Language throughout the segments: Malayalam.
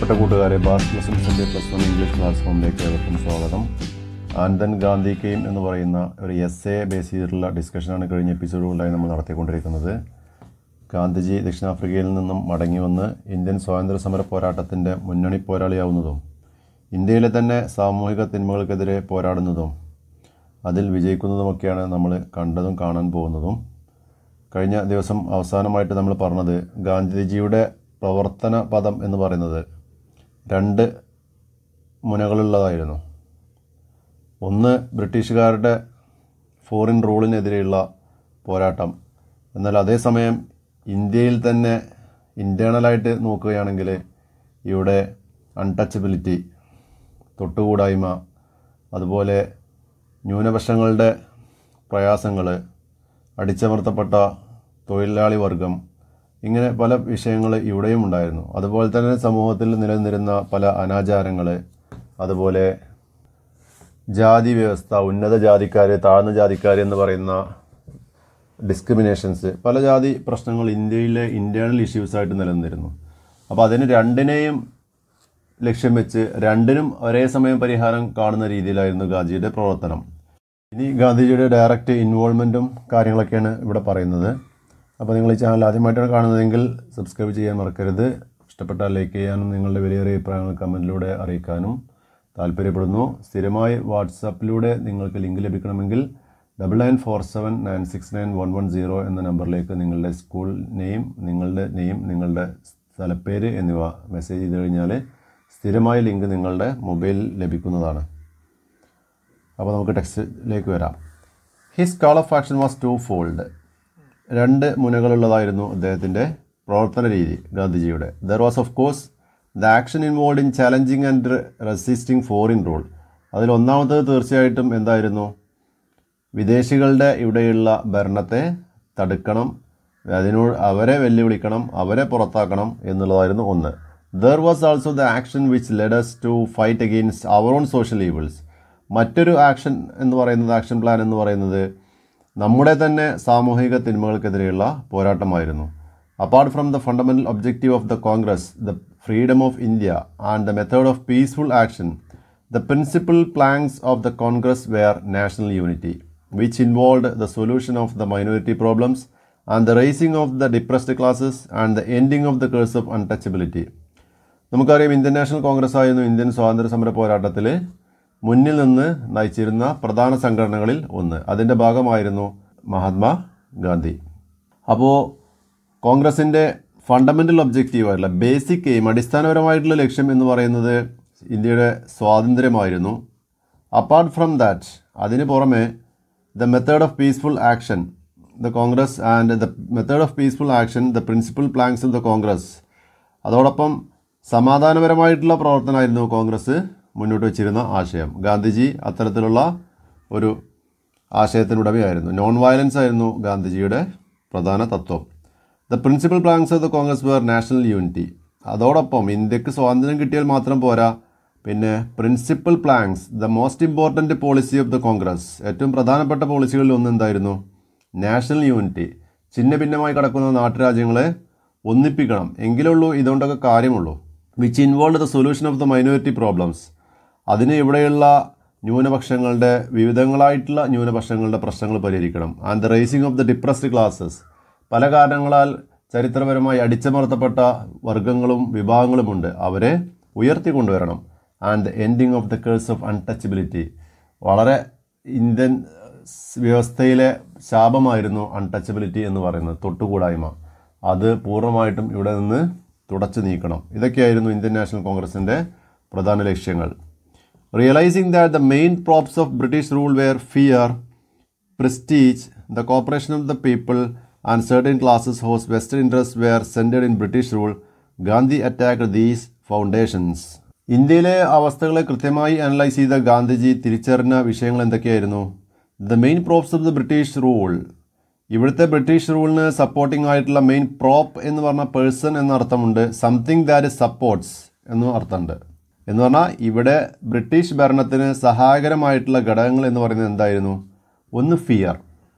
പ്രിയപ്പെട്ട കൂട്ടുകാരെ ബാസ് പ്ലസിൻ്റെ പ്ലസ് വൺ ഇംഗ്ലീഷ് ക്ലാസ് റൂമിലേക്ക് ഏവർക്കും സ്വാഗതം ആനന്ദൻ ഗാന്ധി കെയിം എന്ന് പറയുന്ന ഒരു എസ് എ ബേസ് ചെയ്തിട്ടുള്ള ഡിസ്കഷനാണ് കഴിഞ്ഞ എപ്പിസോഡുകളിലായി നമ്മൾ നടത്തിക്കൊണ്ടിരിക്കുന്നത് ഗാന്ധിജി ദക്ഷിണാഫ്രിക്കയിൽ നിന്നും മടങ്ങി വന്ന് ഇന്ത്യൻ സ്വാതന്ത്ര്യ സമര പോരാട്ടത്തിൻ്റെ മുന്നണി പോരാളിയാവുന്നതും ഇന്ത്യയിലെ തന്നെ സാമൂഹിക തിന്മകൾക്കെതിരെ പോരാടുന്നതും അതിൽ വിജയിക്കുന്നതുമൊക്കെയാണ് നമ്മൾ കണ്ടതും കാണാൻ പോകുന്നതും കഴിഞ്ഞ ദിവസം അവസാനമായിട്ട് നമ്മൾ പറഞ്ഞത് ഗാന്ധിജിയുടെ പ്രവർത്തന പദം എന്ന് പറയുന്നത് രണ്ട് മുനകളുള്ളതായിരുന്നു ഒന്ന് ബ്രിട്ടീഷുകാരുടെ ഫോറിൻ റൂളിനെതിരെയുള്ള പോരാട്ടം എന്നാൽ അതേസമയം ഇന്ത്യയിൽ തന്നെ ഇൻറ്റേണലായിട്ട് നോക്കുകയാണെങ്കിൽ ഇവിടെ അൺടച്ചബിലിറ്റി തൊട്ടുകൂടായ്മ അതുപോലെ ന്യൂനപക്ഷങ്ങളുടെ പ്രയാസങ്ങൾ അടിച്ചമർത്തപ്പെട്ട തൊഴിലാളി വർഗം ഇങ്ങനെ പല വിഷയങ്ങൾ ഇവിടെയും ഉണ്ടായിരുന്നു അതുപോലെ തന്നെ സമൂഹത്തിൽ നിലനിന്നിരുന്ന പല അനാചാരങ്ങൾ അതുപോലെ ജാതി വ്യവസ്ഥ ഉന്നത ജാതിക്കാർ താഴ്ന്ന ജാതിക്കാർ എന്ന് പറയുന്ന ഡിസ്ക്രിമിനേഷൻസ് പല ജാതി പ്രശ്നങ്ങൾ ഇന്ത്യയിലെ ഇൻറ്റേർണൽ ഇഷ്യൂസായിട്ട് നിലനിന്നിരുന്നു അപ്പോൾ അതിന് രണ്ടിനെയും ലക്ഷ്യം വെച്ച് രണ്ടിനും ഒരേ സമയം പരിഹാരം കാണുന്ന രീതിയിലായിരുന്നു ഗാന്ധിജിയുടെ പ്രവർത്തനം ഇനി ഗാന്ധിജിയുടെ ഡയറക്റ്റ് ഇൻവോൾവ്മെൻറ്റും കാര്യങ്ങളൊക്കെയാണ് ഇവിടെ പറയുന്നത് അപ്പോൾ നിങ്ങൾ ഈ ചാനൽ ആദ്യമായിട്ടാണ് കാണുന്നതെങ്കിൽ സബ്സ്ക്രൈബ് ചെയ്യാൻ മറക്കരുത് ഇഷ്ടപ്പെട്ടാൽ ലൈക്ക് ചെയ്യാനും നിങ്ങളുടെ വിലയേറിയ അഭിപ്രായങ്ങൾ കമൻറ്റിലൂടെ അറിയിക്കാനും താല്പര്യപ്പെടുന്നു സ്ഥിരമായി വാട്സാപ്പിലൂടെ നിങ്ങൾക്ക് ലിങ്ക് ലഭിക്കണമെങ്കിൽ double nine four seven nine six nine one one zero എന്ന നമ്പറിലേക്ക് നിങ്ങളുടെ സ്കൂൾ നെയിം നിങ്ങളുടെ നെയിം നിങ്ങളുടെ സ്ഥലപ്പേര് എന്നിവ മെസ്സേജ് ചെയ്ത് കഴിഞ്ഞാൽ സ്ഥിരമായ ലിങ്ക് നിങ്ങളുടെ മൊബൈലിൽ ലഭിക്കുന്നതാണ് അപ്പോൾ നമുക്ക് ടെക്സ്റ്റിലേക്ക് വരാം his call of action was twofold രണ്ട് മുനകളുള്ളതായിരുന്നു അദ്ദേഹത്തിൻ്റെ പ്രവർത്തന രീതി ഗാന്ധിജിയുടെ there was of course the action involved in challenging and resisting foreign rule അതിൽ ഒന്നാമത്തത് തീർച്ചയായിട്ടും എന്തായിരുന്നു വിദേശികളുടെ ഇവിടെയുള്ള ഭരണത്തെ തടുക്കണം അതിനോട് അവരെ വെല്ലുവിളിക്കണം അവരെ പുറത്താക്കണം എന്നുള്ളതായിരുന്നു ഒന്ന് there was also the action which leads to fight against our own social evils മറ്റൊരു ആക്ഷൻ എന്ന് പറയുന്നത് ആക്ഷൻ പ്ലാൻ എന്ന് പറയുന്നത് നമ്മുടെ തന്നെ സാമൂഹിക തിന്മകൾക്കെതിരെയുള്ള പോരാട്ടമായിരുന്നു apart from the fundamental objective of the Congress the freedom of India and the method of peaceful action the principal planks of the Congress were national unity which involved the solution of the minority problems and the raising of the depressed classes and the ending of the curse of untouchability. നമുക്കറിയാം ഇന്ത്യൻ നാഷണൽ കോൺഗ്രസ് ആയിരുന്നു ഇന്ത്യൻ സ്വാതന്ത്ര്യ സമര പോരാട്ടത്തിൽ മുന്നിൽ നിന്ന് നയിച്ചിരുന്ന പ്രധാന സംഘടനകളിൽ ഒന്ന് അതിൻ്റെ ഭാഗമായിരുന്നു മഹാത്മാ ഗാന്ധി അപ്പോൾ കോൺഗ്രസിൻ്റെ ഫണ്ടമെൻ്റൽ ഒബ്ജക്റ്റീവ് ആയിട്ടുള്ള ബേസിക് എയിം അടിസ്ഥാനപരമായിട്ടുള്ള ലക്ഷ്യം എന്ന് പറയുന്നത് ഇന്ത്യയുടെ സ്വാതന്ത്ര്യമായിരുന്നു അപ്പാർട്ട് ഫ്രം ദാറ്റ് അതിന് പുറമെ the method of peaceful action the congress and the method of peaceful action the principal planks of the congress അതോടൊപ്പം സമാധാനപരമായിട്ടുള്ള പ്രവർത്തനമായിരുന്നു കോൺഗ്രസ് മുന്നോട്ട് വെച്ചിരുന്ന ആശയം ഗാന്ധിജി അത്തരത്തിലുള്ള ഒരു ആശയത്തിനുടമയായിരുന്നു നോൺ വയലൻസ് ആയിരുന്നു ഗാന്ധിജിയുടെ പ്രധാന തത്വം the principal planks of the Congress were national unity അതോടൊപ്പം ഇന്ത്യക്ക് സ്വാതന്ത്ര്യം കിട്ടിയാൽ മാത്രം പോരാ പിന്നെ principal planks the most important policy of the Congress ഏറ്റവും പ്രധാനപ്പെട്ട പോളിസികളിൽ ഒന്ന് എന്തായിരുന്നു നാഷണൽ യൂണിറ്റി ഛിന്ന ഭിന്നമായി കിടക്കുന്ന നാട്ടുരാജ്യങ്ങളെ ഒന്നിപ്പിക്കണം എങ്കിലുള്ളൂ ഇതുകൊണ്ടൊക്കെ കാര്യമുള്ളൂ which involve the solution of the minority problems അതിന് ഇവിടെയുള്ള ന്യൂനപക്ഷങ്ങളുടെ വിവിധങ്ങളായിട്ടുള്ള ന്യൂനപക്ഷങ്ങളുടെ പ്രശ്നങ്ങൾ പരിഹരിക്കണം and the raising of the depressed classes പല കാരണങ്ങളാൽ ചരിത്രപരമായി അടിച്ചമർത്തപ്പെട്ട വർഗങ്ങളും വിഭാഗങ്ങളുമുണ്ട് അവരെ ഉയർത്തിക്കൊണ്ടുവരണം and the ending of the curse of untouchability വളരെ ഇന്ത്യൻ വ്യവസ്ഥയിലെ ശാപമായിരുന്നു അൺടച്ചബിലിറ്റി എന്ന് പറയുന്നത് തൊട്ടുകൂടായ്മ അത് പൂർണ്ണമായിട്ടും ഇവിടെ നിന്ന് തുടച്ചു നീക്കണം ഇതൊക്കെയായിരുന്നു ഇന്ത്യൻ നാഷണൽ കോൺഗ്രസിൻ്റെ പ്രധാന ലക്ഷ്യങ്ങൾ realising that the main props of British rule were fear prestige, the cooperation of the people, and certain classes whose vested interests were centered in British rule, Gandhi attacked these foundations ഇന്ത്യയിലെ അവസ്ഥകളെ കൃത്യമായി അനലൈസ് ചെയ്ത ഗാന്ധിജി തിരിച്ചറിഞ്ഞ വിഷയങ്ങൾ എന്തൊക്കെയായിരുന്നു the main props of the British rule ഇവിടുത്തെ ബ്രിട്ടീഷ് റൂളിന് സപ്പോർട്ടിംഗ് ആയിട്ടുള്ള മെയിൻ പ്രോപ്പ് എന്ന് പറഞ്ഞ പേഴ്സൺ എന്ന അർത്ഥമുണ്ട് സംതിങ് ദാറ്റ് സപ്പോർട്ട്സ് എന്നും അർത്ഥമുണ്ട് എന്ന് പറഞ്ഞാൽ ഇവിടെ ബ്രിട്ടീഷ് ഭരണത്തിന് സഹായകരമായിട്ടുള്ള ഘടകങ്ങൾ എന്ന് പറയുന്നത് എന്തായിരുന്നു ഒന്ന് ഫിയർ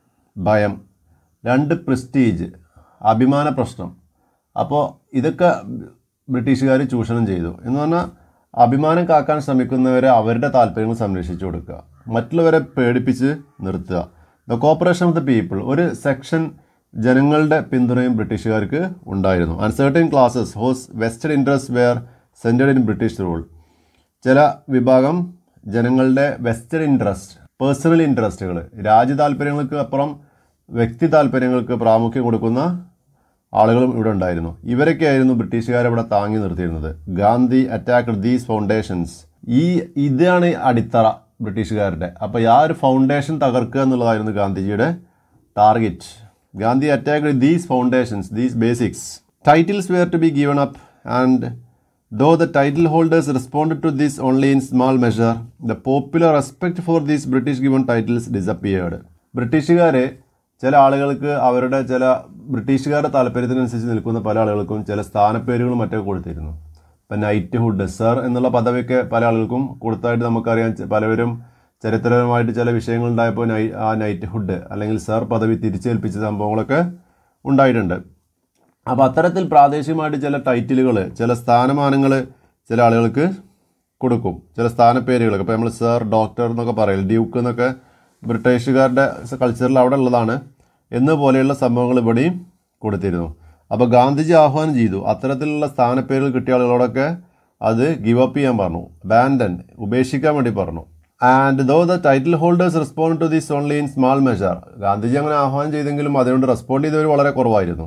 ഭയം രണ്ട് പ്രസ്റ്റീജ് അഭിമാന പ്രശ്നം അപ്പോൾ ഇതൊക്കെ ബ്രിട്ടീഷുകാർ ചൂഷണം ചെയ്തു എന്ന് പറഞ്ഞാൽ അഭിമാനം കാക്കാൻ ശ്രമിക്കുന്നവരെ അവരുടെ താല്പര്യങ്ങൾ സംരക്ഷിച്ചു കൊടുക്കുക മറ്റുള്ളവരെ പേടിപ്പിച്ച് നിർത്തുക the cooperation of the people ഒരു സെക്ഷൻ ജനങ്ങളുടെ പിന്തുണയും ബ്രിട്ടീഷുകാർക്ക് ഉണ്ടായിരുന്നു uncertain classes whose vested interest were centred in British rule ചില വിഭാഗം ജനങ്ങളുടെ വെസ്റ്റഡ് ഇൻട്രസ്റ്റ് പേഴ്സണൽ ഇൻട്രസ്റ്റുകൾ രാജ്യ താല്പര്യങ്ങൾക്ക് അപ്പുറം വ്യക്തി താല്പര്യങ്ങൾക്ക് പ്രാമുഖ്യം കൊടുക്കുന്ന ആളുകളും ഇവിടെ ഉണ്ടായിരുന്നു ഇവരൊക്കെയായിരുന്നു ബ്രിട്ടീഷുകാരെ ഇവിടെ താങ്ങി നിർത്തിയിരുന്നത് ഗാന്ധി അറ്റാക്ട് ദീസ് ഫൗണ്ടേഷൻസ് ഈ ഇതാണ് അടിത്തറ ബ്രിട്ടീഷുകാരുടെ അപ്പോൾ ആ ഒരു ഫൗണ്ടേഷൻ തകർക്കുക എന്നുള്ളതായിരുന്നു ഗാന്ധിജിയുടെ target Gandhi attacked these foundations these basics titles were to be given up and Though the title holders responded to this only in small measure, the popular respect for these British given titles disappeared. ബ്രിട്ടീഷുകാരെ ചില ആളുകൾക്ക് അവരുടെ ചില ബ്രിട്ടീഷുകാരുടെ താല്പര്യത്തിനനുസരിച്ച് നിൽക്കുന്ന പല ആളുകൾക്കും ചില സ്ഥാനപ്പേരുകളും മറ്റൊക്കെ കൊടുത്തിരുന്നു ഇപ്പം നൈറ്റ്ഹുഡ് സർ എന്നുള്ള പദവിയൊക്കെ പല ആളുകൾക്കും കൊടുത്തായിട്ട് നമുക്കറിയാം ചെ- പലവരും ചരിത്രപരമായിട്ട് ചില വിഷയങ്ങളുണ്ടായപ്പോൾ നൈ ആ നൈറ്റ്ഹുഡ് അല്ലെങ്കിൽ സർ പദവി തിരിച്ചേൽപ്പിച്ച സംഭവങ്ങളൊക്കെ ഉണ്ടായിട്ടുണ്ട് അപ്പോൾ അത്തരത്തിൽ പ്രാദേശികമായിട്ട് ചില ടൈറ്റിലുകൾ ചില സ്ഥാനമാനങ്ങൾ ചില ആളുകൾക്ക് കൊടുക്കും ചില സ്ഥാനപ്പേരുകൾ ഇപ്പോൾ നമ്മൾ സർ ഡോക്ടർ എന്നൊക്കെ പറയും ഡ്യൂക്ക് എന്നൊക്കെ ബ്രിട്ടീഷുകാരുടെ കൾച്ചറിൽ അവിടെ ഉള്ളതാണ് എന്ന് പോലെയുള്ള സംഭവങ്ങൾ ഇവിടെയും കൊടുത്തിരുന്നു അപ്പോൾ ഗാന്ധിജി ആഹ്വാനം ചെയ്തു അത്തരത്തിലുള്ള സ്ഥാനപ്പേരുകൾ കിട്ടിയ ആളുകളോടൊക്കെ അത് ഗിവ് അപ്പ് ചെയ്യാൻ പറഞ്ഞു ബാൻഡൻ ഉപേക്ഷിക്കാൻ വേണ്ടി പറഞ്ഞു and though the title holders respond to this only in small measure Gandhiji അങ്ങനെ ആഹ്വാനം ചെയ്തെങ്കിലും അതിനോട് റെസ്പോണ്ട് ചെയ്തവർ വളരെ കുറവായിരുന്നു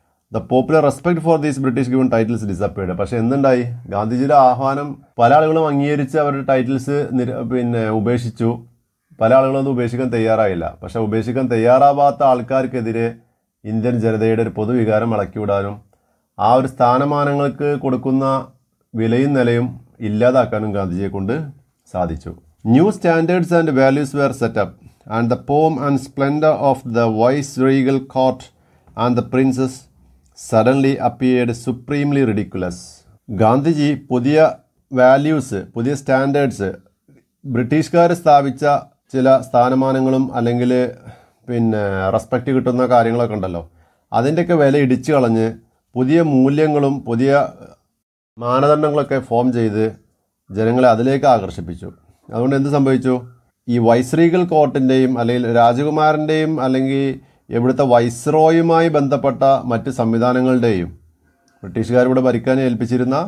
the popular respect for these British given titles disappeared പക്ഷേ എന്തുണ്ടായി ഗാന്ധിജിയുടെ ആഹ്വാനം പല ആളുകളും അംഗീകരിച്ച് അവരുടെ ടൈറ്റിൽസ് നിര പിന്നെ ഉപേക്ഷിച്ചു പല ആളുകളും അത് ഉപേക്ഷിക്കാൻ തയ്യാറായില്ല പക്ഷേ ഉപേക്ഷിക്കാൻ തയ്യാറാവാത്ത ആൾക്കാർക്കെതിരെ ഇന്ത്യൻ ജനതയുടെ ഒരു പൊതുവികാരം ഇളക്കിവിടാനും ആ ഒരു സ്ഥാനമാനങ്ങൾക്ക് കൊടുക്കുന്ന വിലയും നിലയും ഇല്ലാതാക്കാനും ഗാന്ധിജിയെ കൊണ്ട് സാധിച്ചു new standards and values were set up and the pomp and splendour of the viceregal court and the princes suddenly appeared supremely ridiculous Gandhiji പുതിയ വാല്യൂസ് പുതിയ സ്റ്റാൻഡേർഡ്സ് ബ്രിട്ടീഷുകാർ സ്ഥാപിച്ച ചില സ്ഥാനമാനങ്ങളും അല്ലെങ്കിൽ പിന്നെ റെസ്പെക്റ്റ് കിട്ടുന്ന കാര്യങ്ങളൊക്കെ ഉണ്ടല്ലോ അതിൻ്റെയൊക്കെ വില ഇടിച്ചു കളഞ്ഞ് പുതിയ മൂല്യങ്ങളും പുതിയ മാനദണ്ഡങ്ങളൊക്കെ ഫോം ചെയ്ത് ജനങ്ങളെ അതിലേക്ക് ആകർഷിപ്പിച്ചു അതുകൊണ്ട് എന്ത് സംഭവിച്ചു ഈ വൈസ്രീഗൽ കോർട്ടിൻ്റെയും അല്ലെങ്കിൽ രാജകുമാരൻ്റെയും അല്ലെങ്കിൽ ഇവിടുത്തെ വൈസ്രോയുമായി ബന്ധപ്പെട്ട മറ്റ് സംവിധാനങ്ങളുടെയും ബ്രിട്ടീഷുകാരിവിടെ ഭരിക്കാൻ ഏൽപ്പിച്ചിരുന്ന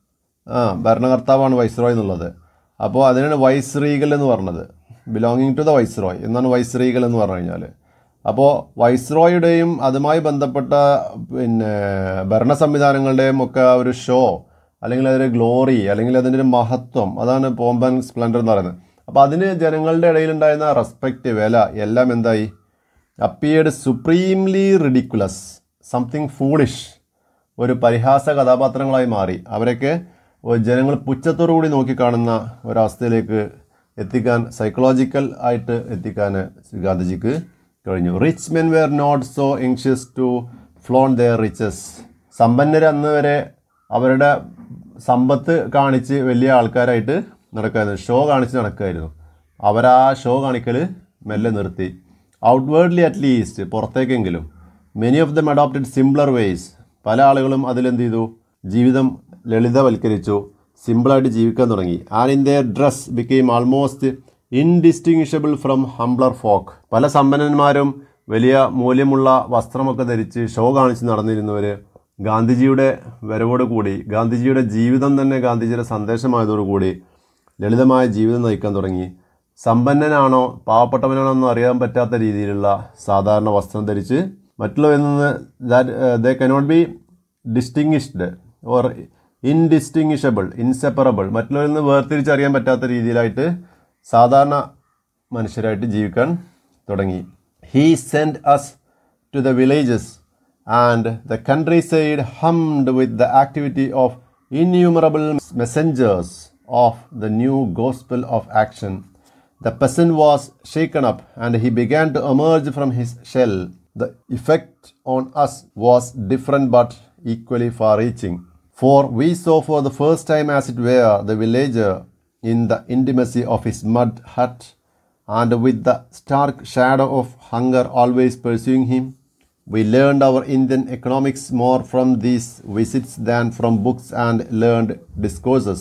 ആ ഭരണകർത്താവാണ് വൈസ്രോയ് എന്നുള്ളത് അപ്പോൾ അതിനാണ് വൈസ്രീഗൽ എന്ന് പറഞ്ഞത് ബിലോങ്ങിങ് ടു ദ വൈസ്രോയ് എന്നാണ് വൈസ്രീഗൽ എന്ന് പറഞ്ഞു കഴിഞ്ഞാൽ അപ്പോൾ വൈസ്രോയുടെയും അതുമായി ബന്ധപ്പെട്ട പിന്നെ ഭരണ സംവിധാനങ്ങളുടെയും ഒക്കെ ആ ഒരു ഷോ അല്ലെങ്കിൽ അതിൻ്റെ ഗ്ലോറി അല്ലെങ്കിൽ അതിൻ്റെ ഒരു മഹത്വം അതാണ് പോംബൻ സ്പ്ലെൻഡർ എന്ന് പറയുന്നത് അപ്പോൾ അതിന് ജനങ്ങളുടെ ഇടയിലുണ്ടായിരുന്ന റെസ്പെക്റ്റ് വില എല്ലാം എന്തായി appeared supremely ridiculous something foolish ഒരു പരിഹാസ കഥാപാത്രങ്ങളായി മാറി അവരൊക്കെ ഒരു ജനങ്ങൾ പുച്ഛത്തോടുകൂടി നോക്കിക്കാണുന്ന ഒരവസ്ഥയിലേക്ക് എത്തിക്കാൻ സൈക്കോളജിക്കൽ ആയിട്ട് എത്തിക്കാൻ ഗാന്ധിജിക്ക് കഴിഞ്ഞു rich men were not so anxious to flaunt their riches സമ്പന്നർ അന്ന് വരെ അവരുടെ സമ്പത്ത് കാണിച്ച് വലിയ ആൾക്കാരായിട്ട് നടക്കായിരുന്നു ഷോ കാണിച്ച് നടക്കുമായിരുന്നു അവരാ ഷോ കാണിക്കൽ മെല്ലെ നിർത്തി ഔട്ട്വേർഡ്ലി അറ്റ്ലീസ്റ്റ് പുറത്തേക്കെങ്കിലും many of them adopted simpler ways പല ആളുകളും അതിലെന്ത് ചെയ്തു ജീവിതം ലളിതവൽക്കരിച്ചു സിമ്പിളായിട്ട് ജീവിക്കാൻ തുടങ്ങി and in their dress became almost indistinguishable from humbler folk പല സമ്പന്നന്മാരും വലിയ മൂല്യമുള്ള വസ്ത്രമൊക്കെ ധരിച്ച് ഷോ കാണിച്ച് നടന്നിരുന്നവർ ഗാന്ധിജിയുടെ വരവോട് കൂടി ഗാന്ധിജിയുടെ ജീവിതം തന്നെ ഗാന്ധിജിയുടെ സന്ദേശമായതോടുകൂടി ലളിതമായ ജീവിതം നയിക്കാൻ തുടങ്ങി സമ്പന്നനാണോ പാവപ്പെട്ടവനാണോ എന്ന് അറിയാൻ പറ്റാത്ത രീതിയിലുള്ള സാധാരണ വസ്ത്രം ധരിച്ച് മറ്റുള്ളവരിൽ നിന്ന് they cannot be distinguished or indistinguishable inseparable മറ്റുള്ളവരിൽ നിന്ന് വേർതിരിച്ചറിയാൻ പറ്റാത്ത രീതിയിലായിട്ട് സാധാരണ മനുഷ്യരായിട്ട് ജീവിക്കാൻ തുടങ്ങി he sent us to the villages and the countryside hummed with the activity of innumerable messengers of the new gospel of action. The peasant was shaken up and he began to emerge from his shell. The effect on us was different but equally far reaching. For we saw for the first time, as it were, the villager in the intimacy of his mud hut and with the stark shadow of hunger always pursuing him. We learned our Indian economics more from these visits than from books and learned discourses.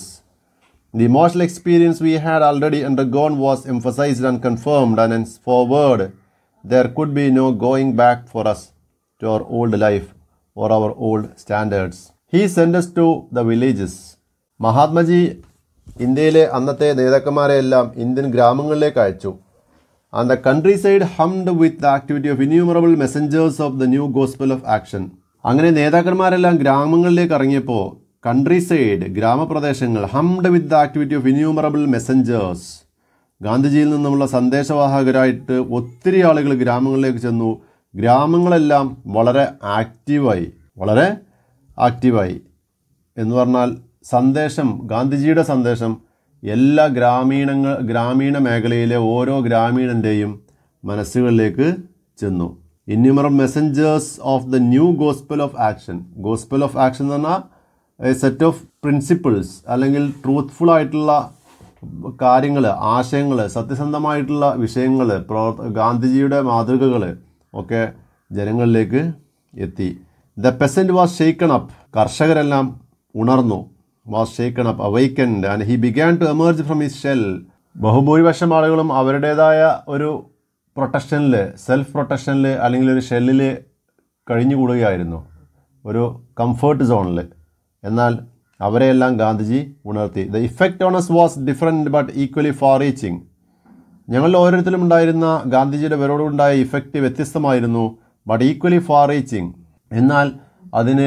The emotional experience we had already undergone was emphasized and confirmed, and henceforward there could be no going back for us to our old life or our old standards. He sent us to the villages. Mahatmaji ഇന്ത്യയിലെ അന്നത്തെ നേതാക്കന്മാരെയെല്ലാം ഇന്ത്യൻ ഗ്രാമങ്ങളിലേക്ക് അയച്ചു and the countryside hummed with the activity of innumerable messengers of the new gospel of action അങ്ങനെ നേതാക്കന്മാരെല്ലാം ഗ്രാമങ്ങളിലേക്ക് ഇറങ്ങിയപ്പോൾ കൺട്രി സൈഡ് ഗ്രാമപ്രദേശങ്ങൾ hummed with the activity of innumerable messengers ഗാന്ധിജിയിൽ നിന്നുമുള്ള സന്ദേശവാഹകരായിട്ട് ഒത്തിരി ആളുകൾ ഗ്രാമങ്ങളിലേക്ക് ചെന്നു ഗ്രാമങ്ങളെല്ലാം വളരെ ആക്റ്റീവായി വളരെ ആക്റ്റീവായി എന്ന് പറഞ്ഞാൽ സന്ദേശം ഗാന്ധിജിയുടെ സന്ദേശം എല്ലാ ഗ്രാമീണങ്ങൾ ഗ്രാമീണ മേഖലയിലെ ഓരോ ഗ്രാമീണൻ്റെയും മനസ്സുകളിലേക്ക് ചെന്നു innumerable messengers of the new gospel of action gospel of action എന്ന് പറഞ്ഞാൽ എ സെറ്റ് ഓഫ് പ്രിൻസിപ്പിൾസ് അല്ലെങ്കിൽ ട്രൂത്ത്ഫുൾ ആയിട്ടുള്ള കാര്യങ്ങൾ ആശയങ്ങൾ സത്യസന്ധമായിട്ടുള്ള വിഷയങ്ങൾ പ്രവർ ഗാന്ധിജിയുടെ മാതൃകകൾ ഒക്കെ ജനങ്ങളിലേക്ക് എത്തി the peasant was shaken up കർഷകരെല്ലാം ഉണർന്നു was shaken up awakened and he began to emerge from his shell ബഹുഭൂരിപക്ഷം ആളുകളും അവരുടേതായ ഒരു പ്രൊട്ടക്ഷനിൽ സെൽഫ് പ്രൊട്ടക്ഷനിൽ അല്ലെങ്കിൽ ഒരു ഷെല്ലിൽ കഴിഞ്ഞുകൂടുകയായിരുന്നു ഒരു കംഫേർട്ട് സോണിൽ എന്നാൽ അവരെയെല്ലാം ഗാന്ധിജി ഉണർത്തി the effect on us was different but equally far reaching ഞങ്ങളിൽ ഓരോരുത്തരും ഉണ്ടായിരുന്ന ഗാന്ധിജിയുടെ വരോടുണ്ടായ ഇഫക്റ്റ് വ്യത്യസ്തമായിരുന്നു ബട്ട് ഈക്വലി ഫാർ റീച്ചിങ് എന്നാൽ അതിന്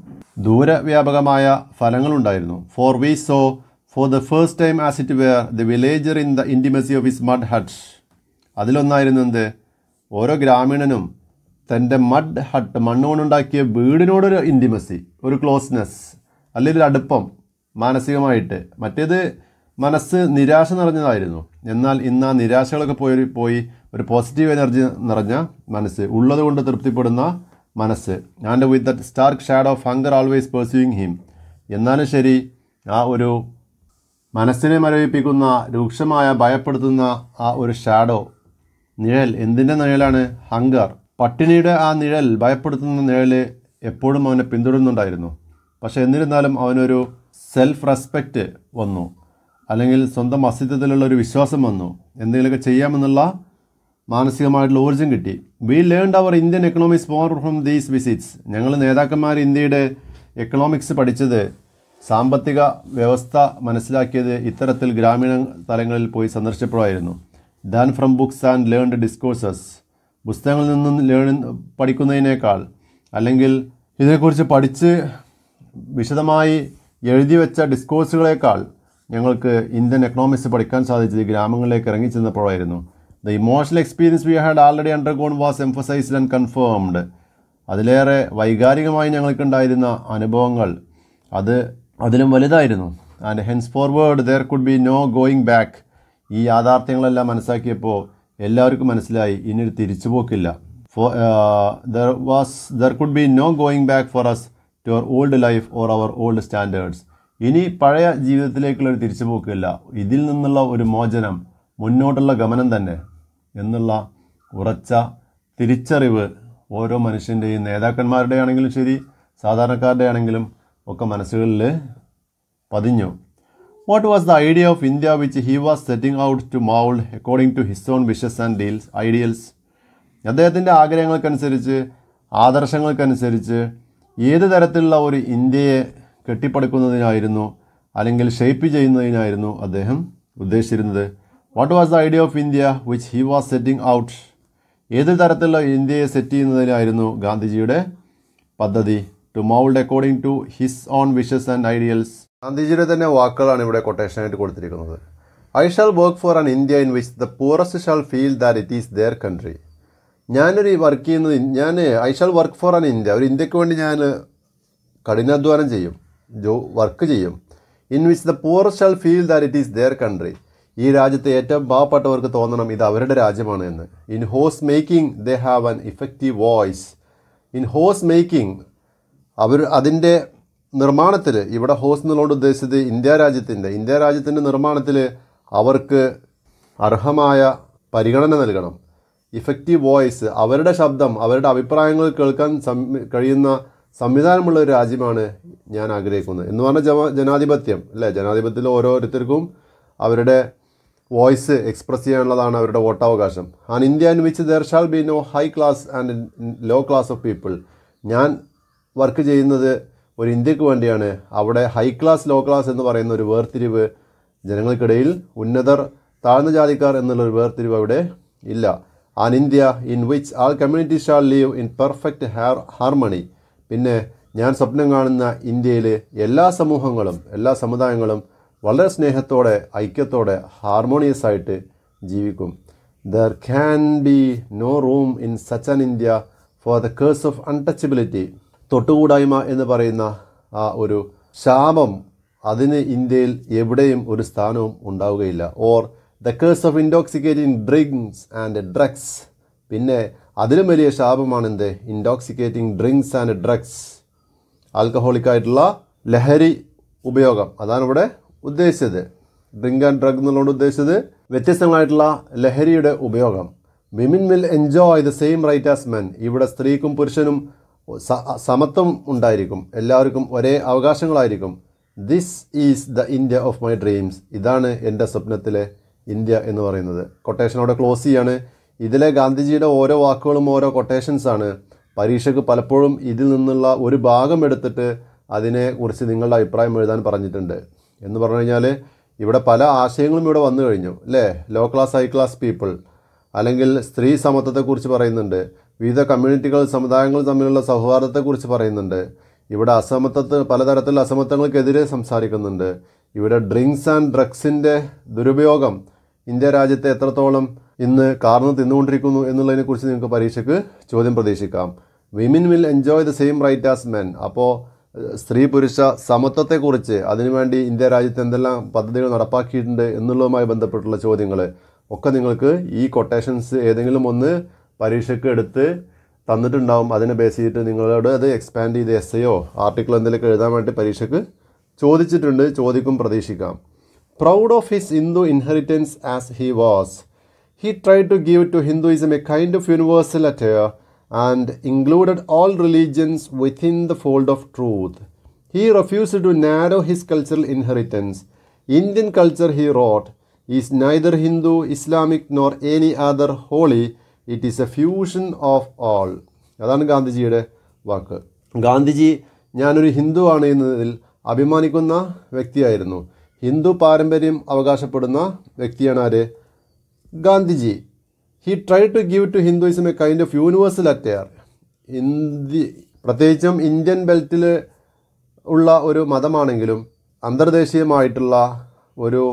ദൂരവ്യാപകമായ ഫലങ്ങളുണ്ടായിരുന്നു for we saw for the first time as it were the villager in the intimacy of his mud hut അതിലൊന്നായിരുന്നു എന്ത് ഓരോ ഗ്രാമീണനും തൻ്റെ മഡ് ഹട്ട് മണ്ണുകൊണ്ടുണ്ടാക്കിയ വീടിനോടൊരു ഇൻറ്റിമസി ഒരു ക്ലോസ്നെസ് അല്ലെങ്കിൽ ഒരു അടുപ്പം മാനസികമായിട്ട് മറ്റേത് മനസ്സ് നിരാശ നിറഞ്ഞതായിരുന്നു എന്നാൽ ഇന്ന് ആ നിരാശകളൊക്കെ പോയി പോയി ഒരു പോസിറ്റീവ് എനർജി നിറഞ്ഞ മനസ്സ് ഉള്ളത് കൊണ്ട് തൃപ്തിപ്പെടുന്ന മനസ്സ് and with that stark shadow of hunger always pursuing him എന്നാലും ശരി ആ ഒരു മനസ്സിനെ മരവിപ്പിക്കുന്ന രൂക്ഷമായ ഭയപ്പെടുത്തുന്ന ആ ഒരു ഷാഡോ നിഴൽ എന്തിൻ്റെ നിഴലാണ് ഹങ്കർ പട്ടിണിയുടെ ആ നിഴൽ ഭയപ്പെടുത്തുന്ന നിഴൽ എപ്പോഴും അവനെ പിന്തുടരുന്നുണ്ടായിരുന്നു പക്ഷേ എന്നിരുന്നാലും അവനൊരു സെൽഫ് റെസ്പെക്റ്റ് വന്നു അല്ലെങ്കിൽ സ്വന്തം അസ്തിത്വത്തിലുള്ള ഒരു വിശ്വാസം വന്നു എന്തെങ്കിലുമൊക്കെ ചെയ്യാമെന്നുള്ള മാനസികമായിട്ടുള്ള ഊർജ്ജം കിട്ടി we learned our Indian economics more from these visits ഞങ്ങൾ നേതാക്കന്മാർ ഇന്ത്യയുടെ എക്കണോമിക്സ് പഠിച്ചത് സാമ്പത്തിക വ്യവസ്ഥ മനസ്സിലാക്കിയത് ഇത്തരത്തിൽ ഗ്രാമീണ തലങ്ങളിൽ പോയി സന്ദർശിച്ചപ്പോഴായിരുന്നു than from books and learned discourses പുസ്തകങ്ങളിൽ നിന്നും ലേൺ പഠിക്കുന്നതിനേക്കാൾ അല്ലെങ്കിൽ ഇതിനെക്കുറിച്ച് പഠിച്ച് വിശദമായി എഴുതി വെച്ച ഡിസ്കോഴ്സുകളേക്കാൾ ഞങ്ങൾക്ക് ഇന്ത്യൻ എക്കണോമിക്സ് പഠിക്കാൻ സാധിച്ചത് ഗ്രാമങ്ങളിലേക്ക് ഇറങ്ങിച്ചെന്നപ്പോഴായിരുന്നു the emotional experience we had already undergone was emphasised and confirmed അതിലേറെ വൈകാരികമായി ഞങ്ങൾക്കുണ്ടായിരുന്ന അനുഭവങ്ങൾ അത് അതിലും വലുതായിരുന്നു and henceforward there could be no going back ഈ യാഥാർത്ഥ്യങ്ങളെല്ലാം മനസ്സിലാക്കിയപ്പോൾ എല്ലാവർക്കും മനസ്സിലായി ഇനിയൊരു തിരിച്ചുപോക്കില്ല for there was there could be no going back for us to our old life or our old standards ഇനി പഴയ ജീവിതത്തിലേക്കുള്ള ഒരു തിരിച്ചുപോക്കില്ല ഇതിൽ നിന്നുള്ള ഒരു മോചനം മുന്നോട്ടുള്ള ഗമനം തന്നെ എന്നുള്ള ഉറച്ച തിരിച്ചറിവ് ഓരോ മനുഷ്യൻ്റെയും നേതാക്കന്മാരുടെ ആണെങ്കിലും ശരി സാധാരണക്കാരുടെ ആണെങ്കിലും ഒക്കെ മനസ്സുകളിൽ പതിഞ്ഞു what was the idea of India which he was setting out to mould according to his own wishes and ideals ideals അദ്ദേഹത്തിൻ്റെ ആഗ്രഹങ്ങൾക്കനുസരിച്ച് ആദർശങ്ങൾക്കനുസരിച്ച് ഏത് തരത്തിലുള്ള ഒരു ഇന്ത്യയെ കെട്ടിപ്പടുക്കുന്നതിനായിരുന്നു അല്ലെങ്കിൽ ഷേപ്പ് ചെയ്യുന്നതിനായിരുന്നു അദ്ദേഹം ഉദ്ദേശിച്ചിരുന്നത് what was the idea of India which he was setting out ഏത് തരത്തിലുള്ള ഇന്ത്യയെ സെറ്റ് ചെയ്യുന്നതിനായിരുന്നു ഗാന്ധിജിയുടെ പദ്ധതി to mould according to his own wishes and ideals ഗാന്ധിജിയുടെ തന്നെ വാക്കുകളാണ് ഇവിടെ കൊട്ടേഷനായിട്ട് കൊടുത്തിരിക്കുന്നത് I shall work for an India in which the poorest shall feel that it is their country ഞാനൊരു വർക്ക് ചെയ്യുന്നത് ഞാൻ I shall work for an India ഒരു ഇന്ത്യക്ക് വേണ്ടി ഞാൻ കഠിനാധ്വാനം ചെയ്യും ജോ വർക്ക് ചെയ്യും in which the poor shall feel that it is their country ഈ രാജ്യത്തെ ഏറ്റവും പാവപ്പെട്ടവർക്ക് തോന്നണം ഇത് അവരുടെ രാജ്യമാണ് എന്ന് in whose making they have an effective voice in whose making അവർ അതിൻ്റെ നിർമ്മാണത്തിൽ ഇവിടെ ഹോസ് എന്നുള്ളതുകൊണ്ട് ഉദ്ദേശിച്ചത് ഇന്ത്യ രാജ്യത്തിൻ്റെ ഇന്ത്യ രാജ്യത്തിൻ്റെ നിർമ്മാണത്തിൽ അവർക്ക് അർഹമായ പരിഗണന നൽകണം ഇഫക്റ്റീവ് വോയിസ് അവരുടെ ശബ്ദം അവരുടെ അഭിപ്രായങ്ങൾ കേൾക്കാൻ സം- കഴിയുന്ന സംവിധാനമുള്ള ഒരു രാജ്യമാണ് ഞാൻ ആഗ്രഹിക്കുന്നത് എന്ന് പറഞ്ഞാൽ ജമ ജനാധിപത്യം അല്ലേ ജനാധിപത്യത്തിൽ ഓരോരുത്തർക്കും അവരുടെ വോയിസ് എക്സ്പ്രസ് ചെയ്യാനുള്ളതാണ് അവരുടെ വോട്ടവകാശം and India in which there shall be no high class and low class of people ഞാൻ വർക്ക് ചെയ്യുന്നത് ഒരു ഇന്ത്യക്ക് വേണ്ടിയാണ് അവിടെ ഹൈ ക്ലാസ് ലോ ക്ലാസ് എന്ന് പറയുന്ന ഒരു വേർതിരിവ് ജനങ്ങൾക്കിടയിൽ ഉന്നതർ താഴ്ന്ന ജാതിക്കാർ എന്നുള്ള ഒരു വേർതിരിവ് അവിടെ ഇല്ല an India in which all community shall live in perfect har harmony പിന്നെ ഞാൻ സ്വപ്നം കാണുന്ന ഇന്ത്യയിൽ എല്ലാ സമൂഹങ്ങളും എല്ലാ സമുദായങ്ങളും വളരെ സ്നേഹത്തോടെ ഐക്യത്തോടെ ഹാർമോണിയസ് ആയിട്ട് ജീവിക്കും there can be no room in such an India for the curse of untouchability തൊട്ടുകൂടായ്മ എന്ന് പറയുന്ന ആ ഒരു ശാപം അതിന് ഇന്ത്യയിൽ എവിടെയും ഒരു സ്ഥാനവും ഉണ്ടാവുകയില്ല or the curse of intoxicating drinks and drugs പിന്നെ അതിലും വലിയ ശാപമാണ് എന്ത് intoxicating drinks and drugs alcoholic ആയിട്ടുള്ള ലഹരി ഉപയോഗം അതാണ് ഇവിടെ ഉദ്ദേശിച്ചത് ഡ്രിങ്ക് ആൻഡ് ഡ്രഗ് എന്നുള്ളതുകൊണ്ട് ഉദ്ദേശിച്ചത് വ്യത്യസ്തങ്ങളായിട്ടുള്ള ലഹരിയുടെ ഉപയോഗം women will enjoy the same right as men ഇവിടെ സ്ത്രീക്കും പുരുഷനും സ- സമത്വം ഉണ്ടായിരിക്കും എല്ലാവർക്കും ഒരേ അവകാശങ്ങളായിരിക്കും this is the India of my dreams ഇതാണ് എൻ്റെ സ്വപ്നത്തിലെ ഇന്ത്യ എന്ന് പറയുന്നത് കൊട്ടേഷനോടെ ക്ലോസ് ചെയ്യാണ് ഇതിലെ ഗാന്ധിജിയുടെ ഓരോ വാക്കുകളും ഓരോ കൊട്ടേഷൻസ് ആണ് പരീക്ഷയ്ക്ക് പലപ്പോഴും ഇതിൽ നിന്നുള്ള ഒരു ഭാഗം എടുത്തിട്ട് അതിനെക്കുറിച്ച് നിങ്ങളുടെ അഭിപ്രായം എഴുതാൻ പറഞ്ഞിട്ടുണ്ട് എന്ന് പറഞ്ഞു കഴിഞ്ഞാൽ ഇവിടെ പല ആശയങ്ങളും ഇവിടെ വന്നു കഴിഞ്ഞു അല്ലേ low class high class people അല്ലെങ്കിൽ സ്ത്രീ സമത്വത്തെക്കുറിച്ച് പറയുന്നുണ്ട് വിവിധ കമ്മ്യൂണിറ്റികൾ സമുദായങ്ങൾ തമ്മിലുള്ള സൗഹാർദ്ദത്തെക്കുറിച്ച് പറയുന്നുണ്ട് ഇവിടെ അസമത്വത്ത് പലതരത്തിലുള്ള അസമത്വങ്ങൾക്കെതിരെ സംസാരിക്കുന്നുണ്ട് ഇവിടെ ഡ്രിങ്ക്സ് ആൻഡ് ഡ്രഗ്സിൻ്റെ ദുരുപയോഗം ഇന്ത്യ രാജ്യത്തെ എത്രത്തോളം ഇന്ന് കാർന്ന് തിന്നുകൊണ്ടിരിക്കുന്നു എന്നുള്ളതിനെക്കുറിച്ച് നിങ്ങൾക്ക് പരീക്ഷയ്ക്ക് ചോദ്യം പ്രതീക്ഷിക്കാം women will enjoy the same right as men അപ്പോൾ സ്ത്രീ പുരുഷ സമത്വത്തെക്കുറിച്ച് അതിനുവേണ്ടി ഇന്ത്യ രാജ്യത്ത് എന്തെല്ലാം പദ്ധതികൾ നടപ്പാക്കിയിട്ടുണ്ട് എന്നുള്ളതുമായി ബന്ധപ്പെട്ടുള്ള ചോദ്യങ്ങൾ ഒക്കെ നിങ്ങൾക്ക് ഈ കൊട്ടേഷൻസ് ഏതെങ്കിലും ഒന്ന് പരീക്ഷയ്ക്ക് എടുത്ത് തന്നിട്ടുണ്ടാവും അതിനെ ബേസ് ചെയ്തിട്ട് നിങ്ങളോട് അത് എക്സ്പാൻഡ് ചെയ്ത് എസ് ഐയോ ആർട്ടിക്കിൾ എന്തെങ്കിലുമൊക്കെ എഴുതാൻ വേണ്ടി പരീക്ഷയ്ക്ക് ചോദിച്ചിട്ടുണ്ട് ചോദിക്കും പ്രതീക്ഷിക്കാം proud of his Hindu inheritance as he was he tried to give to Hinduism a kind of universal attire and included all religions within the fold of truth. He refused to narrow his cultural inheritance. Indian culture, he wrote, is neither Hindu, Islamic, nor any other holy. It is a fusion of all. അതാണ് ഗാന്ധിജിയുടെ വാക്ക് ഗാന്ധിജി ഞാനൊരു ഹിന്ദു ആണ് എന്നതിൽ അഭിമാനിക്കുന്ന വ്യക്തിയായിരുന്നു ഹിന്ദു പാരമ്പര്യം അവകാശപ്പെടുന്ന വ്യക്തിയാണ് ആര് Gandhiji he try to give to Hinduism a kind of universal attire India പ്രത്യേകിച്ചും ഇന്ത്യൻ ബെൽറ്റിൽ ഉള്ള ഒരു മതമാണെങ്കിലും അന്തർദേശീയമായിട്ടുള്ള ഒരു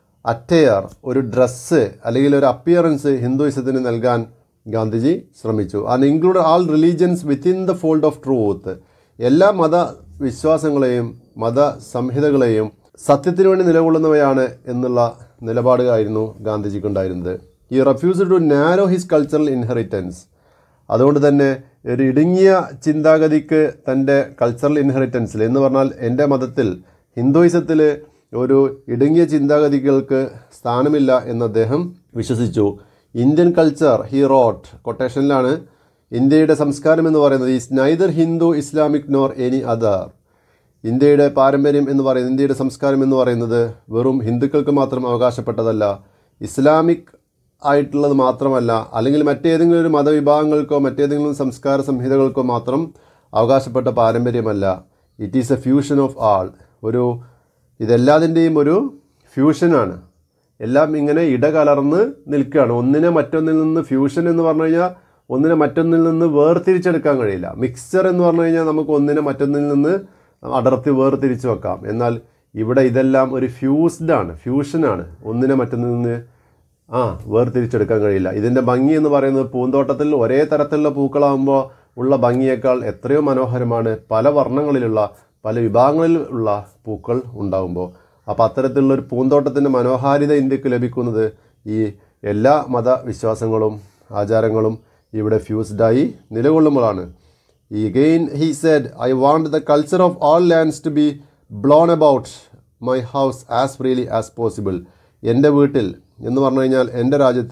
അറ്റയർ ഒരു ഡ്രസ്സ് അല്ലെങ്കിൽ ഒരു അപ്പിയറൻസ് ഹിന്ദുയിസത്തിന് നൽകാൻ ഗാന്ധിജി ശ്രമിച്ചു and include all religions within the fold of truth എല്ലാ മത വിശ്വാസങ്ങളെയും മത സംഹിതകളെയും സത്യത്തിന് വേണ്ടി നിലകൊള്ളുന്നവയാണ് എന്നുള്ള നിലപാടായിരുന്നു ഗാന്ധിജിക്കുണ്ടായിരുന്നത് ഈ refuse to narrow his cultural inheritance അതുകൊണ്ട് തന്നെ ഒരു ഇടുങ്ങിയ ചിന്താഗതിക്ക് തൻ്റെ കൾച്ചറൽ ഇൻഹെറിറ്റൻസിൽ എന്ന് പറഞ്ഞാൽ എൻ്റെ മതത്തിൽ ഹിന്ദുയിസത്തിൽ ഒരു ഇടുങ്ങിയ ചിന്താഗതികൾക്ക് സ്ഥാനമില്ല എന്ന് അദ്ദേഹം വിശ്വസിച്ചു ഇന്ത്യൻ കൾച്ചർ ഹി റോട്ട് കൊട്ടേഷനിലാണ് ഇന്ത്യയുടെ സംസ്കാരം എന്ന് പറയുന്നത് is neither Hindu Islamic nor any other ഇന്ത്യയുടെ പാരമ്പര്യം എന്ന് പറയുന്നത് ഇന്ത്യയുടെ സംസ്കാരം എന്ന് പറയുന്നത് വെറും ഹിന്ദുക്കൾക്ക് മാത്രം അവകാശപ്പെട്ടതല്ല ഇസ്ലാമിക് ആയിട്ടുള്ളത് മാത്രമല്ല അല്ലെങ്കിൽ മറ്റേതെങ്കിലും ഒരു മതവിഭാഗങ്ങൾക്കോ മറ്റേതെങ്കിലും സംസ്കാര സംഹിതകൾക്കോ മാത്രം അവകാശപ്പെട്ട പാരമ്പര്യമല്ല it is a fusion of all ഒരു ഇതെല്ലാതിൻ്റെയും ഒരു ഫ്യൂഷനാണ് എല്ലാം ഇങ്ങനെ ഇടകലർന്ന് നിൽക്കുകയാണ് ഒന്നിനെ മറ്റൊന്നിൽ നിന്ന് ഫ്യൂഷൻ എന്ന് പറഞ്ഞു കഴിഞ്ഞാൽ ഒന്നിനെ മറ്റൊന്നിൽ നിന്ന് വേർതിരിച്ചെടുക്കാൻ കഴിയില്ല മിക്സ്ചർ എന്ന് പറഞ്ഞു കഴിഞ്ഞാൽ നമുക്ക് ഒന്നിനെ മറ്റൊന്നിൽ നിന്ന് അടർത്തി വേർതിരിച്ച് വെക്കാം എന്നാൽ ഇവിടെ ഇതെല്ലാം ഒരു ഫ്യൂസ്ഡ് ആണ് ഫ്യൂഷനാണ് ഒന്നിനെ മറ്റൊന്നിൽ നിന്ന് ആ വേർതിരിച്ചെടുക്കാൻ കഴിയില്ല ഇതിൻ്റെ ഭംഗി എന്ന് പറയുന്നത് പൂന്തോട്ടത്തിൽ ഒരേ തരത്തിലുള്ള പൂക്കളാകുമ്പോൾ ഉള്ള ഭംഗിയേക്കാൾ എത്രയോ മനോഹരമാണ് പല വർണ്ണങ്ങളിലുള്ള പല വിഭാഗങ്ങളിലുള്ള പൂക്കൾ ഉണ്ടാകുമ്പോൾ അപ്പോൾ അത്തരത്തിലുള്ള ഒരു പൂന്തോട്ടത്തിൻ്റെ മനോഹാരിത ഇന്ത്യക്ക് ലഭിക്കുന്നത് ഈ എല്ലാ മതവിശ്വാസങ്ങളും ആചാരങ്ങളും ഇവിടെ ഫ്യൂസ്ഡായി നിലകൊള്ളുമ്പോഴാണ് Again, he said, I want the culture of all lands to be blown about my house as freely as possible. എൻ്റെ വീട്ടിൽ എന്ന് പറഞ്ഞു കഴിഞ്ഞാൽ എൻ്റെ രാജ്യത്ത്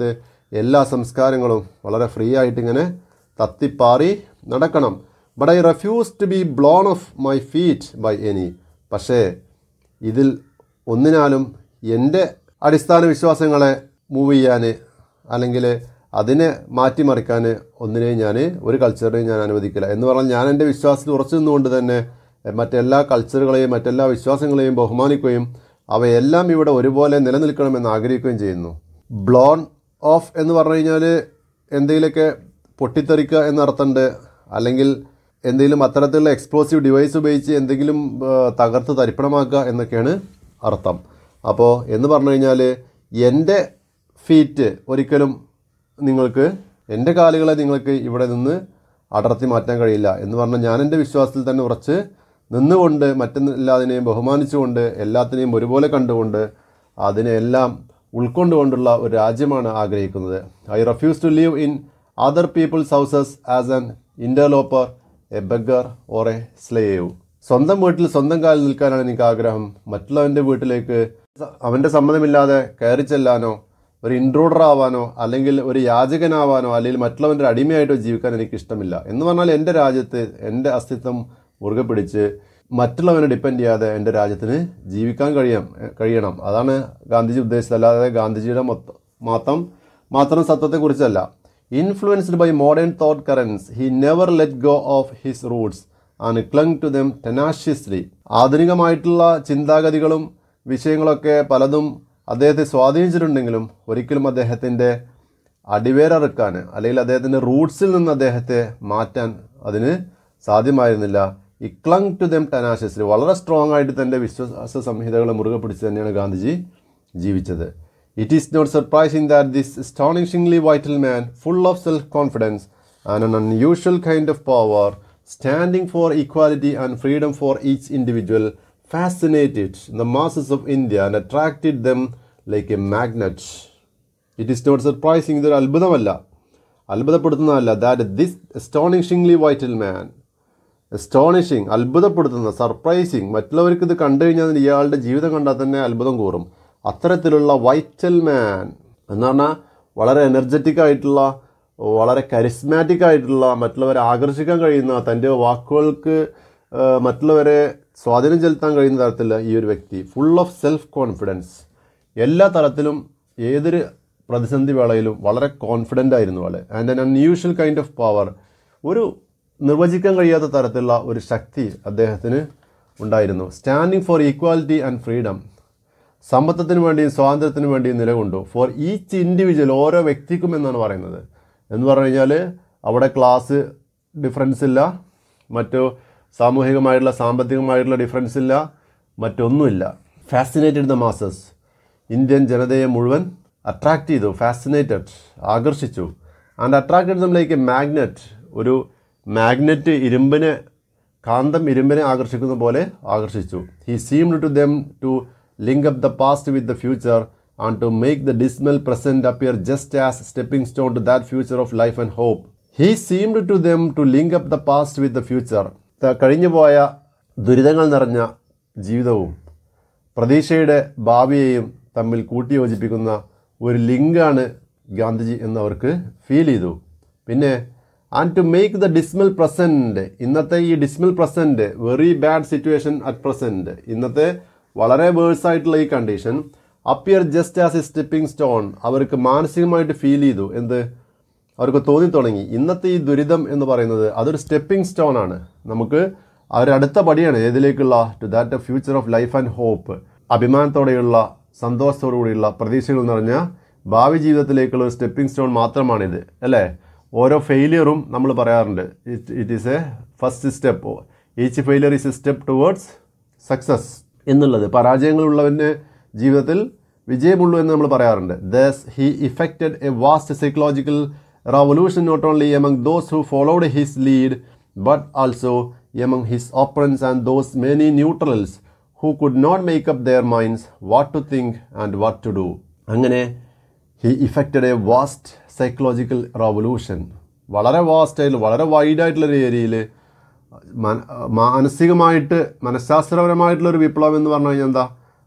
എല്ലാ സംസ്കാരങ്ങളും വളരെ ഫ്രീ ആയിട്ട് ഇങ്ങനെ തത്തിപ്പാറി നടക്കണം but I refuse to be blown off my feet by any പക്ഷേ ഇതിൽ ഒന്നിനാലും എൻ്റെ അടിസ്ഥാന വിശ്വാസങ്ങളെ മൂവ് ചെയ്യാൻ അല്ലെങ്കിൽ അതിനെ മാറ്റിമറിക്കാൻ ഒന്നിനെയും ഞാൻ ഒരു കൾച്ചറിനെയും ഞാൻ അനുവദിക്കില്ല എന്ന് പറഞ്ഞാൽ ഞാൻ എൻ്റെ വിശ്വാസത്തിൽ ഉറച്ചു നിന്നുകൊണ്ട് തന്നെ മറ്റെല്ലാ കൾച്ചറുകളെയും മറ്റെല്ലാ വിശ്വാസങ്ങളെയും ബഹുമാനിക്കുകയും അവയെല്ലാം ഇവിടെ ഒരുപോലെ നിലനിൽക്കണമെന്ന് ആഗ്രഹിക്കുകയും ചെയ്യുന്നു ബ്ലോൺ ഓഫ് എന്ന് പറഞ്ഞു കഴിഞ്ഞാൽ എന്തെങ്കിലുമൊക്കെ പൊട്ടിത്തെറിക്കുക എന്നർത്ഥമുണ്ട് അല്ലെങ്കിൽ എന്തെങ്കിലും അത്തരത്തിലുള്ള എക്സ്പ്ലോസീവ് ഡിവൈസ് ഉപയോഗിച്ച് എന്തെങ്കിലും ആ, തകർത്ത് തരിപ്പണമാക്കുക എന്നൊക്കെയാണ് അർത്ഥം അപ്പോൾ എന്ന് പറഞ്ഞു കഴിഞ്ഞാൽ എൻ്റെ ഫീറ്റ് ഒരിക്കലും നിങ്ങൾക്ക് എൻ്റെ കാലുകളെ നിങ്ങൾക്ക് ഇവിടെ നിന്ന് അടർത്തി മാറ്റാൻ കഴിയില്ല എന്ന് പറഞ്ഞാൽ ഞാൻ എൻ്റെ വിശ്വാസത്തിൽ തന്നെ ഉറച്ച് നിന്നുകൊണ്ട് മറ്റെല്ലാതിനെയും ബഹുമാനിച്ചുകൊണ്ട് എല്ലാത്തിനെയും ഒരുപോലെ കണ്ടുകൊണ്ട് അതിനെല്ലാം ഉൾക്കൊണ്ടുകൊണ്ടുള്ള ഒരു രാജ്യമാണ് ആഗ്രഹിക്കുന്നത് I refuse to live in other people's houses as an interloper a beggar or a slave സ്വന്തം വീട്ടിൽ സ്വന്തം കാലിൽ നിൽക്കാനാണ് എനിക്ക് ആഗ്രഹം മറ്റുള്ളവൻ്റെ വീട്ടിലേക്ക് അവൻ്റെ സമ്മതമില്ലാതെ കയറി ചെല്ലാനോ ഒരു ഇൻട്രൂഡർ ആവാനോ അല്ലെങ്കിൽ ഒരു യാചകനാവാനോ അല്ലെങ്കിൽ മറ്റുള്ളവൻ്റെ അടിമയായിട്ടോ ജീവിക്കാൻ എനിക്ക് ഇഷ്ടമില്ല എന്ന് പറഞ്ഞാൽ എൻ്റെ രാജ്യത്ത് എൻ്റെ അസ്തിത്വം മുറുകെ പിടിച്ച് മറ്റുള്ളവനെ ഡിപ്പെൻഡ് ചെയ്യാതെ എൻ്റെ രാജ്യത്തിന് ജീവിക്കാൻ കഴിയാം കഴിയണം അതാണ് ഗാന്ധിജി ഉദ്ദേശിച്ചത് അല്ലാതെ ഗാന്ധിജിയുടെ മൊത്തം മാത്രം മാത്രം സത്വത്തെക്കുറിച്ചല്ല influenced by modern thought currents he never let go of his roots and clung to them tenaciously ആധുനികമായിട്ടുള്ള ചിന്താഗതികളും വിഷയങ്ങളൊക്കെ പലതും അദ്ദേഹത്തെ സ്വാധീനിച്ചിട്ടുണ്ടെങ്കിലും ഒരിക്കലും അദ്ദേഹത്തിൻ്റെ അടിവേരറുക്കാൻ അല്ലെങ്കിൽ അദ്ദേഹത്തിൻ്റെ റൂട്ട്സിൽ നിന്ന് അദ്ദേഹത്തെ മാറ്റാൻ അതിന് സാധ്യമായിരുന്നില്ല ഈ ക്ലങ് ടു ദം ടെനാഷ്യസ്ലി വളരെ സ്ട്രോങ് ആയിട്ട് തൻ്റെ വിശ്വാസ സംഹിതകളെ മുറുകെ പിടിച്ച് തന്നെയാണ് ഗാന്ധിജി ജീവിച്ചത് it is not surprising that this astonishingly vital man full of self confidence and an unusual kind of power standing for equality and freedom for each individual fascinated the masses of India and attracted them like a magnet. It is not surprising ഇതൊരു അത്ഭുതമല്ല അത്ഭുതപ്പെടുത്തുന്നതല്ല that this astonishingly vital man astonishing അത്ഭുതപ്പെടുത്തുന്ന സർപ്രൈസിങ് മറ്റുള്ളവർക്ക് ഇത് കണ്ടു കഴിഞ്ഞാൽ ഇയാളുടെ ജീവിതം കണ്ടാൽ തന്നെ അത്ഭുതം കൂറും അത്തരത്തിലുള്ള വൈറ്റൽ മാൻ എന്ന് പറഞ്ഞാൽ വളരെ എനർജറ്റിക് ആയിട്ടുള്ള വളരെ കരിസ്മാറ്റിക് ആയിട്ടുള്ള മറ്റുള്ളവരെ ആകർഷിക്കാൻ കഴിയുന്ന തൻ്റെ വാക്കുകൾക്ക് ആ, മറ്റുള്ളവരെ സ്വാധീനം ചെലുത്താൻ കഴിയുന്ന തരത്തിലുള്ള ഈ ഒരു വ്യക്തി ഫുൾ ഓഫ് സെൽഫ് കോൺഫിഡൻസ് എല്ലാ തലത്തിലും ഏതൊരു പ്രതിസന്ധി വേളയിലും വളരെ കോൺഫിഡൻ്റ് ആയിരുന്നു ആള് and an unusual kind of power ഒരു നിർവചിക്കാൻ കഴിയാത്ത തരത്തിലുള്ള ഒരു ശക്തി അദ്ദേഹത്തിന് ഉണ്ടായിരുന്നു standing for equality and freedom സമ്പത്തത്തിന് വേണ്ടിയും സ്വാതന്ത്ര്യത്തിന് വേണ്ടിയും നിലകൊണ്ടു ഫോർ ഈച്ച് ഇൻഡിവിജ്വൽ ഓരോ വ്യക്തിക്കും എന്നാണ് പറയുന്നത് എന്ന് പറഞ്ഞു കഴിഞ്ഞാൽ അവിടെ ക്ലാസ് ഡിഫറൻസ് ഇല്ല മറ്റു സാമൂഹികമായിട്ടുള്ള സാമ്പത്തികമായിട്ടുള്ള ഡിഫറൻസ് ഇല്ല മറ്റൊന്നുമില്ല ഫാസിനേറ്റഡ് ദ മാസസ് ഇന്ത്യൻ ജനതയെ മുഴുവൻ അട്രാക്റ്റ് ചെയ്തു ഫാസിനേറ്റഡ് ആകർഷിച്ചു and attracted them like a magnet ഒരു മാഗ്നറ്റ് ഇരുമ്പിനെ കാന്തം ഇരുമ്പിനെ ആകർഷിക്കുന്ന പോലെ ആകർഷിച്ചു he seemed to them to link up the past with the future and to make the dismal present appear just as stepping stone to that future of life and hope he seemed to them to link up the past with the future കഴിഞ്ഞുപോയ ദുരിതങ്ങൾ നിറഞ്ഞ ജീവിതവും പ്രതീക്ഷയുടെ ഭാവിയെയും തമ്മിൽ കൂട്ടിയോജിപ്പിക്കുന്ന ഒരു ലിങ്കാണ് ഗാന്ധിജി എന്നവർക്ക് ഫീൽ ചെയ്തു പിന്നെ and to make the dismal present ഇന്നത്തെ ഈ dismal present very bad situation at present ഇന്നത്തെ വളരെ വേഴ്സ് ആയിട്ടുള്ള ഈ condition appear just as a stepping stone അവർക്ക് മാനസികമായിട്ട് ഫീൽ ചെയ്തു എന്ത് അവർക്ക് തോന്നി തുടങ്ങി ഇന്നത്തെ ഈ ദുരിതം എന്ന് പറയുന്നത് അതൊരു സ്റ്റെപ്പിംഗ് സ്റ്റോൺ ആണ് നമുക്ക് ആ ഒരു അടുത്ത പടിയാണ് ഏതിലേക്കുള്ള to that future of life and hope അഭിമാനത്തോടെയുള്ള സന്തോഷത്തോടുകൂടിയുള്ള പ്രതീക്ഷകൾ നിറഞ്ഞ ഭാവി ജീവിതത്തിലേക്കുള്ള ഒരു സ്റ്റെപ്പിംഗ് സ്റ്റോൺ മാത്രമാണിത് അല്ലേ ഓരോ ഫെയിലിയറും നമ്മൾ പറയാറുണ്ട് it it is a first step each failure is a step towards success എന്നുള്ളത് പരാജയങ്ങളുള്ളവൻ്റെ ജീവിതത്തിൽ വിജയമുള്ളൂ എന്ന് നമ്മൾ പറയാറുണ്ട് thus he effected a vast psychological revolution not only among those who followed his lead but also among his opponents and those many neutrals who could not make up their minds what to think and what to do അങ്ങനെ he effected a vast psychological revolution വളരെ വാസ്റ്റായിട്ടുള്ള വളരെ വൈഡായിട്ടുള്ള ഒരു ഏരിയയിൽ മാനസികമായിട്ട് മനഃശാസ്ത്രപരമായിട്ടുള്ള ഒരു വിപ്ലവം എന്ന് പറഞ്ഞു കഴിഞ്ഞാൽ എന്താ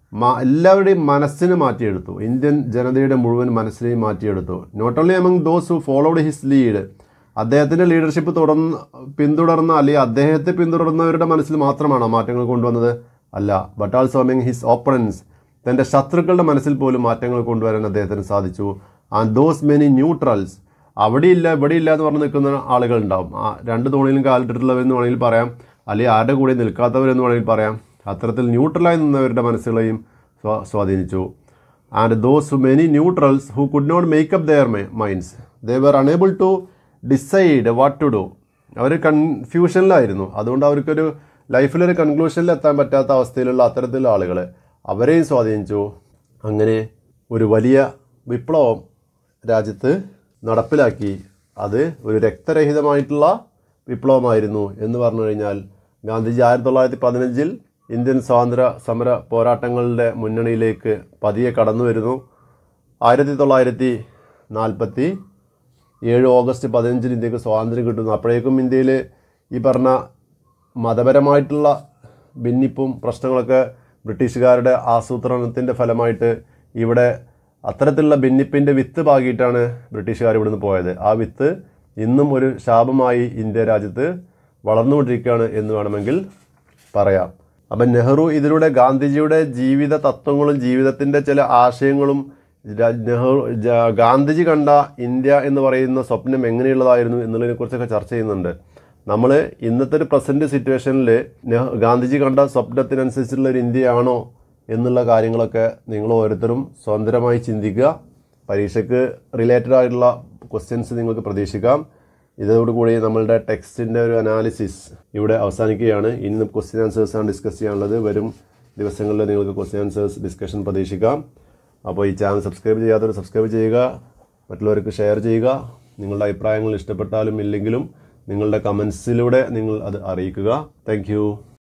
മ- എല്ലാവരുടെയും മനസ്സിനെ മാറ്റിയെടുത്തു ഇന്ത്യൻ ജനതയുടെ മുഴുവൻ മനസ്സിനെയും മാറ്റിയെടുത്തു not only among those who followed his lead അദ്ദേഹത്തിൻ്റെ ലീഡർഷിപ്പ് തുടർന്ന് പിന്തുടർന്ന അല്ലെങ്കിൽ അദ്ദേഹത്തെ പിന്തുടർന്നവരുടെ മനസ്സിൽ മാത്രമാണ് ആ മാറ്റങ്ങൾ കൊണ്ടുവന്നത് അല്ല but also among his opponents തൻ്റെ ശത്രുക്കളുടെ മനസ്സിൽ പോലും മാറ്റങ്ങൾ കൊണ്ടുവരാൻ അദ്ദേഹത്തിന് സാധിച്ചു ആൻഡ് ദോസ് മെനി ന്യൂട്രൽസ് അവിടെയില്ല ഇവിടെയില്ല എന്ന് പറഞ്ഞ് നിൽക്കുന്ന ആളുകളുണ്ടാവും ആ രണ്ട് തോണിയിലും കാലിട്ടിട്ടുള്ളവരെന്ന് വേണമെങ്കിൽ പറയാം അല്ലെങ്കിൽ ആരുടെ കൂടെ നിൽക്കാത്തവരെന്ന് വേണമെങ്കിൽ പറയാം അത്തരത്തിൽ ന്യൂട്രലായി നിന്നവരുടെ മനസ്സുകളെയും സ്വാ- സ്വാധീനിച്ചു and those many neutrals who could not make up their minds they were unable to decide what to do അവർ കൺഫ്യൂഷനിലായിരുന്നു അതുകൊണ്ട് അവർക്കൊരു ലൈഫിലൊരു കൺക്ലൂഷനിൽ എത്താൻ പറ്റാത്ത അവസ്ഥയിലുള്ള അത്തരത്തിലുള്ള ആളുകൾ അവരെയും സ്വാധീനിച്ചു അങ്ങനെ ഒരു വലിയ വിപ്ലവം രാജ്യത്ത് നടപ്പിലാക്കി അത് ഒരു രക്തരഹിതമായിട്ടുള്ള വിപ്ലവമായിരുന്നു എന്ന് പറഞ്ഞു കഴിഞ്ഞാൽ ഗാന്ധിജി ആയിരത്തി തൊള്ളായിരത്തി പതിനഞ്ചിൽ ഇന്ത്യൻ സ്വാതന്ത്ര്യ സമര പോരാട്ടങ്ങളുടെ മുന്നണിയിലേക്ക് പതിയെ കടന്നു വരുന്നു ആയിരത്തി തൊള്ളായിരത്തി നാൽപ്പത്തി ഏഴ് ഓഗസ്റ്റ് പതിനഞ്ചിന് ഇന്ത്യക്ക് സ്വാതന്ത്ര്യം കിട്ടുന്നു അപ്പോഴേക്കും ഇന്ത്യയിൽ ഈ പറഞ്ഞ മതപരമായിട്ടുള്ള ഭിന്നിപ്പും പ്രശ്നങ്ങളൊക്കെ ബ്രിട്ടീഷുകാരുടെ ആസൂത്രണത്തിൻ്റെ ഫലമായിട്ട് ഇവിടെ അത്തരത്തിലുള്ള ഭിന്നിപ്പിൻ്റെ വിത്ത് പാകിയിട്ടാണ് ബ്രിട്ടീഷുകാർ ഇവിടുന്ന് പോയത് ആ വിത്ത് ഇന്നും ഒരു ശാപമായി ഇന്ത്യ രാജ്യത്ത് വളർന്നുകൊണ്ടിരിക്കുകയാണ് എന്ന് വേണമെങ്കിൽ പറയാം അപ്പം നെഹ്റു ഇതിലൂടെ ഗാന്ധിജിയുടെ ജീവിത തത്വങ്ങളും ജീവിതത്തിൻ്റെ ചില ആശയങ്ങളും രാ- നെഹ്റു ജ- ഗാന്ധിജി കണ്ട ഇന്ത്യ എന്ന് പറയുന്ന സ്വപ്നം എങ്ങനെയുള്ളതായിരുന്നു എന്നുള്ളതിനെ കുറിച്ചൊക്കെ ചർച്ച ചെയ്യുന്നുണ്ട് നമ്മൾ ഇന്നത്തെ ഒരു പ്രസൻറ്റ് സിറ്റുവേഷനിൽ ഗാന്ധിജി കണ്ട സ്വപ്നത്തിനനുസരിച്ചുള്ള ഒരു ഇന്ത്യയാണോ എന്നുള്ള കാര്യങ്ങളൊക്കെ നിങ്ങൾ ഓരോരുത്തരും സ്വതന്ത്രമായി ചിന്തിക്കുക പരീക്ഷയ്ക്ക് റിലേറ്റഡ് ആയിട്ടുള്ള ക്വസ്റ്റ്യൻസ് നിങ്ങൾക്ക് പ്രതീക്ഷിക്കാം ഇതോടുകൂടി നമ്മളുടെ ടെക്സ്റ്റിൻ്റെ ഒരു അനാലിസിസ് ഇവിടെ അവസാനിക്കുകയാണ് ഇനി ക്വസ്റ്റ്യൻ ആൻസേഴ്സാണ് ഡിസ്കസ് ചെയ്യാനുള്ളത് വരും ദിവസങ്ങളിൽ നിങ്ങൾക്ക് ക്വസ്റ്റ്യൻ ആൻസേഴ്സ് ഡിസ്കഷൻ പ്രതീക്ഷിക്കാം അപ്പോൾ ഈ ചാനൽ സബ്സ്ക്രൈബ് ചെയ്യാത്തവർ സബ്സ്ക്രൈബ് ചെയ്യുക മറ്റുള്ളവർക്ക് ഷെയർ ചെയ്യുക നിങ്ങളുടെ അഭിപ്രായങ്ങൾ ഇഷ്ടപ്പെട്ടാലും ഇല്ലെങ്കിലും നിങ്ങളുടെ കമൻസിലൂടെ നിങ്ങൾ അത് അറിയിക്കുക താങ്ക്